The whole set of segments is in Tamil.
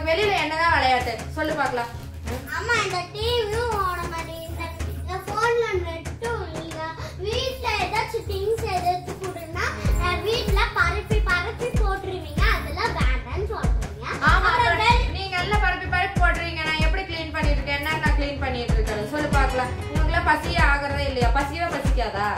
வெளியில என்னதான் விளையாட்டு சொல்லு பார்க்கலாம் ஆமா இந்த டிவியும் ஓட மாதிரி இந்த இந்த போன்ல நெட்டும் இல்ல வீட்ல ஏதாச்சும் திங்ஸ் எடுத்து கொடுனா வீட்ல பரப்பி பரப்பி போட்டுருவீங்க அதெல்லாம் வேண்டாம்னு சொல்றீங்க ஆமா அப்புறம் அப்புறம் வெளி- நீங்க எல்லாம் பரப்பி பரப்பி போடுறீங்க நான் எப்படி க்ளீன் பண்ணிட்டு இருக்கேன் என்ன நான் க்ளீன் பண்ணிட்டு இருக்கேன் சொல்லு பார்க்கலாம் உங்களுக்குலாம் பசியே ஆகுறதே இல்லையா பசியவே பசிக்காதா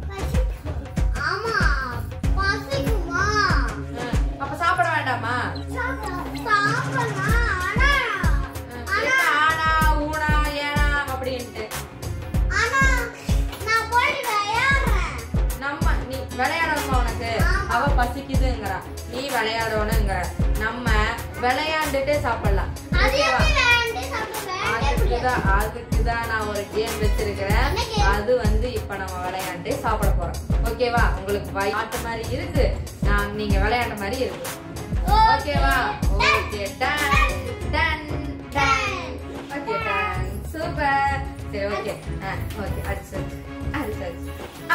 ஆமா பசிக்குமா ம், அப்ப சாப்பிட வேண்டாமா சாப்பிடலாம் ஆனா என்ன ஆனா ஊனா ஏனா அப்படின்ட்டு ஆனா நான் போய் விளையாடுறேன் நம்ம நீ விளையாடணுமா உனக்கு ஆமா. அவ பசிக்குதுங்கிறா நீ விளையாடணுங்கிற நம்ம விளையாண்டுட்டே சாப்பிடலாம் அது ஓகேவா எப்படி விளையாண்டு சாப்பிட வேண்டே அதுக்கு முடியாது தான் அதுக்கு தான் நான் ஒரு கேம் வச்சிருக்கிறேன் என்ன game? அது வந்து இப்ப நம்ம விளையாண்டு சாப்பிட போறோம் ஓகேவா உங்களுக்கு வாய்ட்டு மாதிரி இருக்கு நான் நீங்க விளையாண்ட மாதிரி இருக்கு ஓகேவா okay done done done okay done super சரி ஓகே ஓகே அடிச்சு அடிச்சு அடிச்சு ஆ.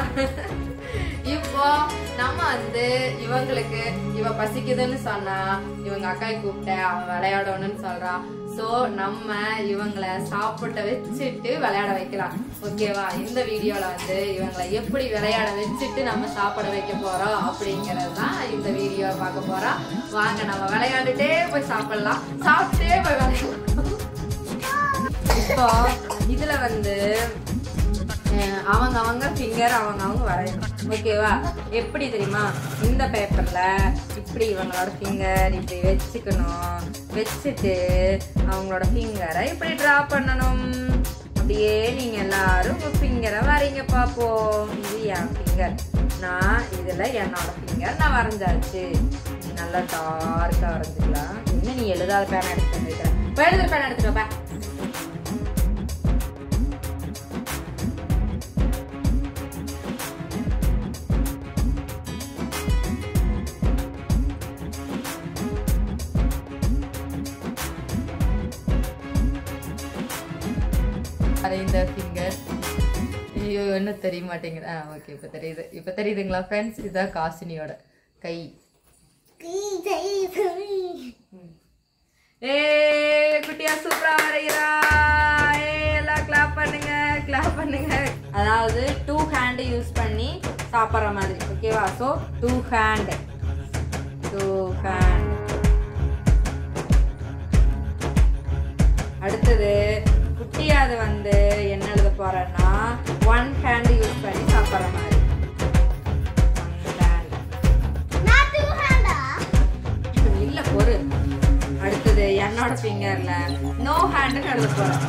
இப்போ நம்ம வந்து இவங்களுக்கு இவ பசிக்குதுன்னு சொன்னா இவங்க அக்காய் கூப்பிட்ட அவன் விளையாடணும்னு சொல்றான் சோ நம்ம இவங்கள சாப்பிட்ட வச்சுட்டு விளையாட வைக்கலாம் ஓகேவா இந்த வீடியோல வந்து இவங்களை எப்படி விளையாட வச்சுட்டு நம்ம சாப்பிட வைக்க போறோம் அப்படிங்கறது தான் இந்த வீடியோ பார்க்க போறோம் வாங்க நம்ம விளையாண்டுட்டே போய் சாப்பிடலாம் சாப்பிட்டே போய் விளையாடலாம் இப்போ இதுல வந்து அஹ், அவங்க அவங்க ஃபிங்கர் அவங்க அவங்க வரையணும் ஓகேவா எப்படி தெரியுமா இந்த பேப்பர்ல இப்படி இவங்களோட ஃபிங்கர் இப்படி வச்சுக்கணும் வச்சுட்டு அவங்களோட ஃபிங்கரை இப்படி டிரா பண்ணணும் அப்படியே நீங்க எல்லாரும் உங்க ஃபிங்கரை வரைங்க பாப்போம் இது என் ஃபிங்கர் நான் இதுல என்னோட ஃபிங்கர் நான் வரைஞ்சாச்சு நீ நல்லா டார்க்கா வரைஞ்சிக்கலாம் இன்னும் நீ எழுதாத பேனா எடுத்து வந்துருக்க இப்போ எழுதுற பேனா எடுத்துட்டு வா இந்த ஃபிங்கர் ஐயோ என்ன தெரிய மாட்டேங்குது ஆ ஓகே இப்போ தெரியுது இப்போ தெரியுதுங்களா ஃப்ரெண்ட்ஸ் இதுதான் காசினியோட கை ஏ குட்டியா சூப்பரா வரைகிறா ஏ எல்லாம் கிளாப் பண்ணுங்க கிளாப் பண்ணுங்க அதாவது டூ ஹேண்ட் யூஸ் பண்ணி சாப்பிட்ற மாதிரி ஓகேவா so two hand two hand அடுத்தது குட்டியாது வந்து என்ன எழுத போறேன்னா ஒன் ஹேண்ட் யூஸ் பண்ணி சாப்பிட்ற மாதிரி ஒன் ஹேண்ட் நான் two hand-ஆ? இல்ல பொறு அடுத்தது என்னோட ஃபிங்கர்ல நோ ஹேண்ட் எழுத போறேன்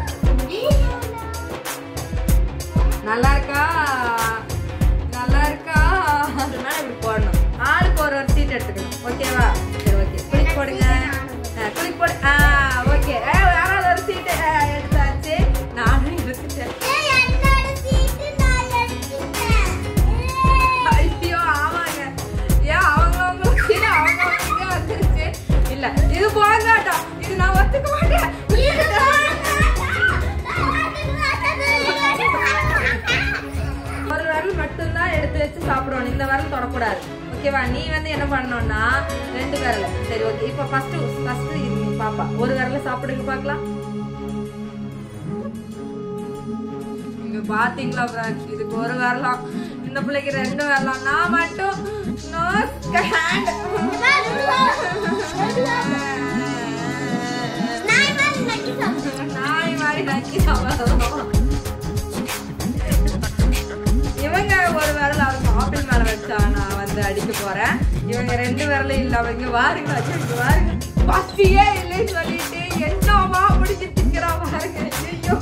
நல்லா இருக்கா நல்லா இருக்கா அது மேல இப்படி போடணும் ஆளுக்கு ஒரு ஒரு சீட் எடுத்துக்கணும் ஓகேவா சரி ஓகே குளிக் போடுங்க ஆ, குளிக் போடு ஆ ஓகே யாராவது ஒரு சீட்டு எடுத்தாச்சு நானும் எடுத்துட்டேன் ஏய், என்னோட seat நான் எடுத்துட்டேன். ஏய். ஐயோ ஆமாங்க ஏன் அவங்க அவங்க சீட்டு அவங்க அவங்க வந்துருச்சு இல்ல இது போகாட்டம் இது நான் ஒத்துக்க மாட்டேன் இது போடாத. ஒரு விரல் மட்டும்தான் எடுத்து வச்சு சாப்பிடணும் இந்த விரல் தொடக்கூடாது ஓகேவா நீ வந்து என்ன பண்ணணும்னா ரெண்டு விரல் சரி ஓகே இப்போ ஃபர்ஸ்ட் ஃபர்ஸ்ட் இது பாப்பா ஒரு விரல சாப்பிடுங்க பார்க்கலாம் இங்க பாத்தீங்களா friends? இதுக்கு ஒரு விரலாம் இந்த பிள்ளைக்கு ரெண்டு விரலாம் நான் மட்டும் நோ ஹேண்ட் நான் இவன் நக்கி சாப்பிடுறேன். நாய் மாதிரி நக்கி சாப்பிடலாம் இவங்க ஒரு விரல் அவங்க ஆப்பிள் மேல வச்சா நான் வந்து அடிக்க போறேன் இவங்க ரெண்டு விரலும் இல்ல அவங்க வாருங்க ஐயோ, இங்க வாருங்க பசியே இல்லைன்னு சொல்லிட்டு என்னவா முடிச்சு திக்கிறா பாருங்க ஐயோ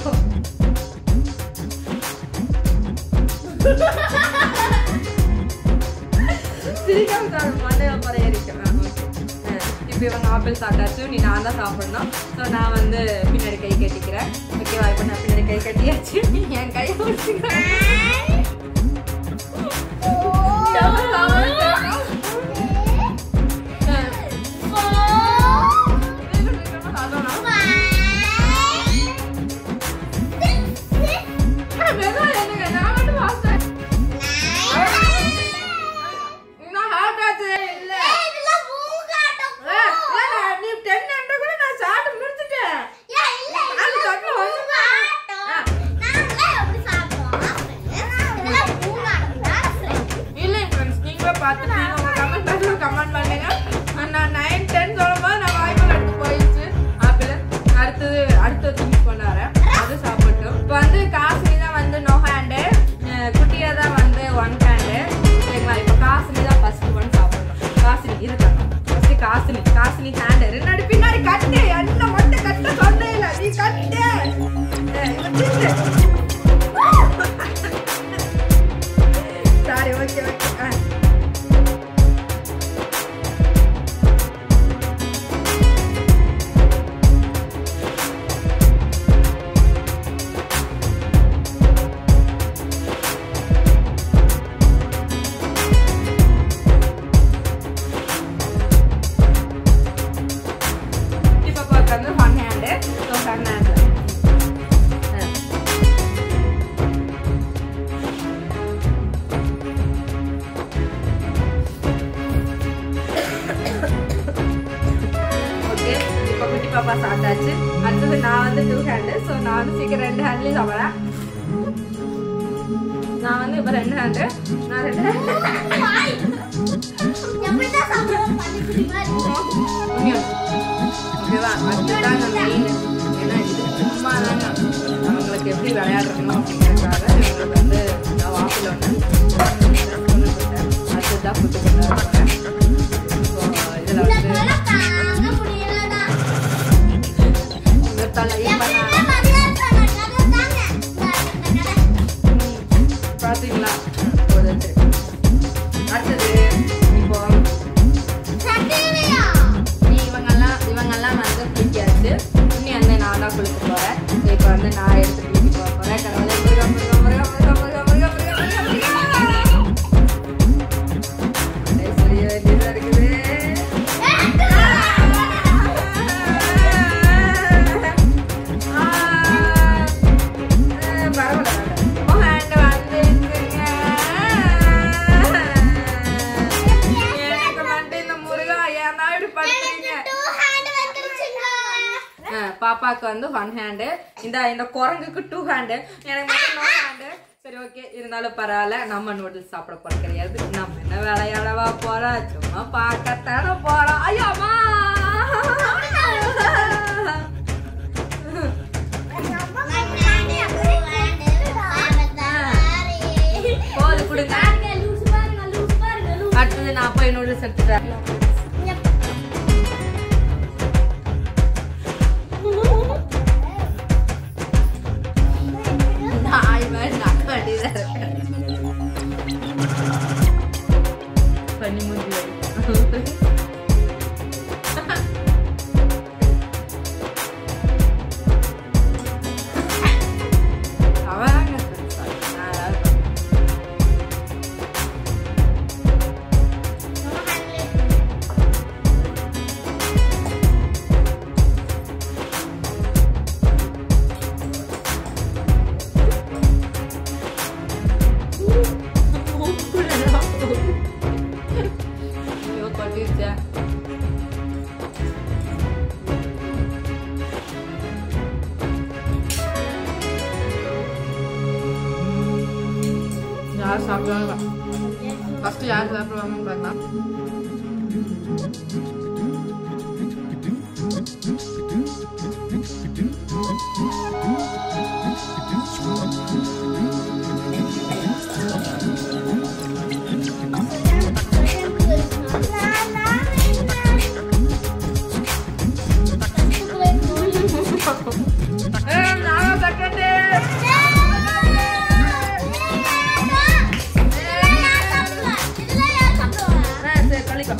சிரிக்காம சாப்பிட மண்டையில குறைய இருக்கிறேன் இப்போ இவங்க ஆப்பிள் சாப்பிட்டாச்சு நீ நான் தான் சாப்பிடணும் ஸோ நான் வந்து பின்னாடி கை கட்டிக்கிறேன் ஓகேவா இப்போ நான் பின்னாடி கை கட்டியாச்சு நீ என் கையை பிடிச்சிக்கிறேன் இதெல்லாம் மூக்காட்டம். ஹேண்ட் ரெண்டு பின்னாடி கட்டு என்ன மட்டும் கட்ட சொன்னே இல்ல நீ கட்டு சாரி ஓகே ஓகே இப்போ பார்க்கறது one hand so one hand okay இப்போ குட்டி பாப்பா சாப்பிட்டாச்சு அடுத்தது நான் வந்து டூ ஹேண்டு ஸோ நான் வந்து சீக்கிரம் ரெண்டு ஹேண்ட்லேயும் சாப்பிட்றேன் நான் வந்து இப்போ ரெண்டு ஹேண்டு நான் ரெண்டு எப்படிதான் சாப்பிடுவோம் பனிக்குடி மாதிரி உண்மையா? ஓகேவா அதுதான் நான் மெயின் ஏன்னா இது சும்மா தாங்க அவங்களுக்கு எப்படி விளையாடுறணும் அப்படிங்கிறதுக்காக இவங்களுக்கு வந்து நான் வாக்கில் ஒன்று அதுதான் ஃபுட்டு கொண்டு வருவாங்க ஸோ இதில் இந்த வந்து மழை தாங்க முடியலடா இந்த தலை எப்பயுமே மதியானம் கடை தாங்க இந்த கடை பார்த்தீங்களா ஒரு இது. அடுத்தது இப்போ சட்டிலையா நீ இவங்கெல்லாம் இவங்கெல்லாம் வந்து குளிக்காச்சு இனி வந்து நான் தான் குளிக்க போறேன் இப்போ வந்து நான் எடுத்து குளிக்க போக போறேன் கடவுளே முருகா முருகா முருகா முருகா முருகா முருகா முருகா முருகா முருகா அப்படியே சொல்லிய வேண்டியதா இருக்குது ஆ, ஆ, பரவாயில்ல உன் hand வந்துருச்சுங்க. எனக்கு மட்டும் இந்த முருகா ஏன் தான் இப்படி படுத்துறீங்க டூ ஹேண்ட் வந்துருச்சுங்க ஆ, பாப்பாக்கு வந்து ஒன் ஹேண்டு இந்த இந்த குரங்குக்கு டூ ஹேண்டு எனக்கு மட்டும் நோ ஹேண்டு சரி ஓகே இருந்தாலும் பரவாயில்ல நம்ம நூடுல்ஸ் சாப்பிட போற கிடையாது நம்ம என்ன விளையாடவா போறோம் சும்மா பார்க்கத்தானே போறோம் ஐயோ அம்மா போது கொடுங்க அடுத்தது நான் போய் நூடுல்ஸ் எடுத்துட்டேன் நாய் மாதிரி நக்க வேண்டியதா இருக்கு பண்ணி முடிஞ்சு அவன் நான் ஏதாவது ஐயோ கொட்டிருச்சே யார் சாப்பிடுவாங்க ஃபர்ஸ்ட் யார் சாப்பிடுவாங்கன்னு பார்க்கலாம் ஏய், நானும் கட்டண்டே. ஆ, சரி, கழிக்கோ.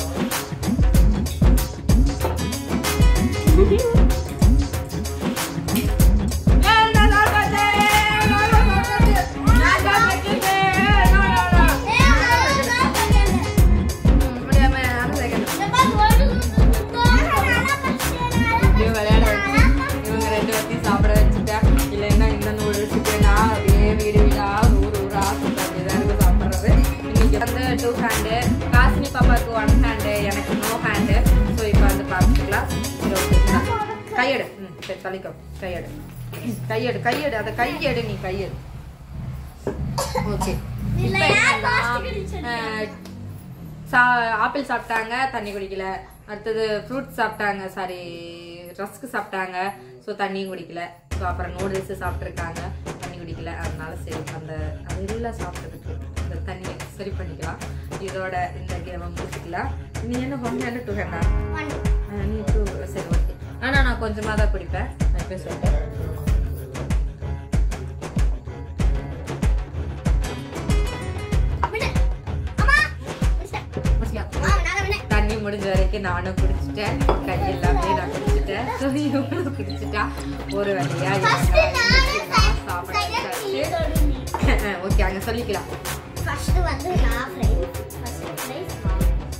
ஏய், நான் சாப்பிட்டேன். நான் சாப்பிட்டேன். நான் சாப்பிட்டேன். நான் சாப்பிட்டேன். ம், முடியாம நானும் second. அப்படியே விளையாட வச்சு இவங்க ரெண்டு பேர்த்தையும் சாப்பிட வச்சுட்டேன் இல்லைன்னா இந்த நூடுல்ஸுக்கு நான் அப்படியே வீடு வீடா ஊர் ஊரா சுத்த அப்படிதான் இருக்கு சாப்பிட்றது இன்னைக்கு வந்து டூ ஹேண்டு காசினி பாப்பாவுக்கு ஒன் ஹேண்டு எனக்கு நோ ஹேண்டு ஸோ இப்போ வந்து பார்த்துக்கலாம் சரி ஓகே கையெடு ம் சரி தள்ளிக்கோ கையெடு கையெடு கையெடு அதை கையெடு நீ கையெடு ஓகே இதுல யார் plastic அடிச்சது? சா ஆப்பிள் சாப்பிட்டாங்க தண்ணி குடிக்கல அடுத்தது ஃப்ரூட்ஸ் சாப்பிட்டாங்க சாரி ரஸ்க் சாப்பிட்டாங்க ஸோ தண்ணியும் குடிக்கல ஸோ அப்புறம் நூடுல்ஸ் சாப்பிட்ருக்காங்க தண்ணி குடிக்கல அதனால சரி அந்த அது எல்லாம் சாப்பிட்டதுக்கு இந்த தண்ணியை சரி பண்ணிக்கலாம் இதோட இந்த கேமை முடிச்சுக்கலாம் நீ என்ன ஒன் ஹேண்ட் டூ ஹேண்டா அஹ் நீ டூ சரி ஓகே ஆனா நான் கொஞ்சமா தான் குடிப்பேன் நான் இப்போ சொல்லிட்டேன் விடு. அம்மா, முடிச்சிட்டேன். முடிச்சுக்கலாம். அம்மா, நான் விடு. தண்ணி முடிஞ்ச வரைக்கும் நானும் குடிச்சிட்டேன் கை எல்லாமே நான் குடிச்சிட்டேன் ஸோ இவனும் குடிச்சிட்டா ஒரு வழியா First நானு, நான் சாப்பிட second நீ வச்சாச்சு. தொடு நீ. ஓகே அங்க சொல்லிக்கலாம் First வந்து நான் fry. First prize நான்.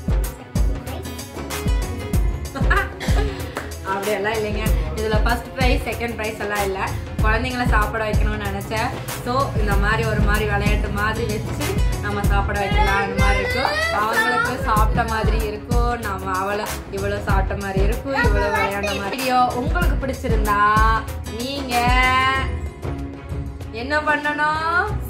Second prize. அப்படியெல்லாம் இல்லைங்க இதுல ஃபர்ஸ்ட் ப்ரைஸ் செகண்ட் ப்ரைஸ் எல்லாம் இல்ல குழந்தைங்கள சாப்பிட வைக்கணும்னு நினைச்சேன் ஸோ இந்த மாதிரி ஒரு மாதிரி விளையாட்டு மாதிரி வச்சு நம்ம சாப்பிட வைக்கலாம் அந்த மாதிரி இருக்கும் அவங்களுக்கு சாப்பிட்ட மாதிரி இருக்கும் நம்ம அவளை இவ்வளோ சாப்பிட்ட மாதிரி இருக்கும் இவ்வளோ விளையாண்ட மாதிரி வீடியோ உங்களுக்கு பிடிச்சிருந்தா நீங்க என்ன பண்ணணும்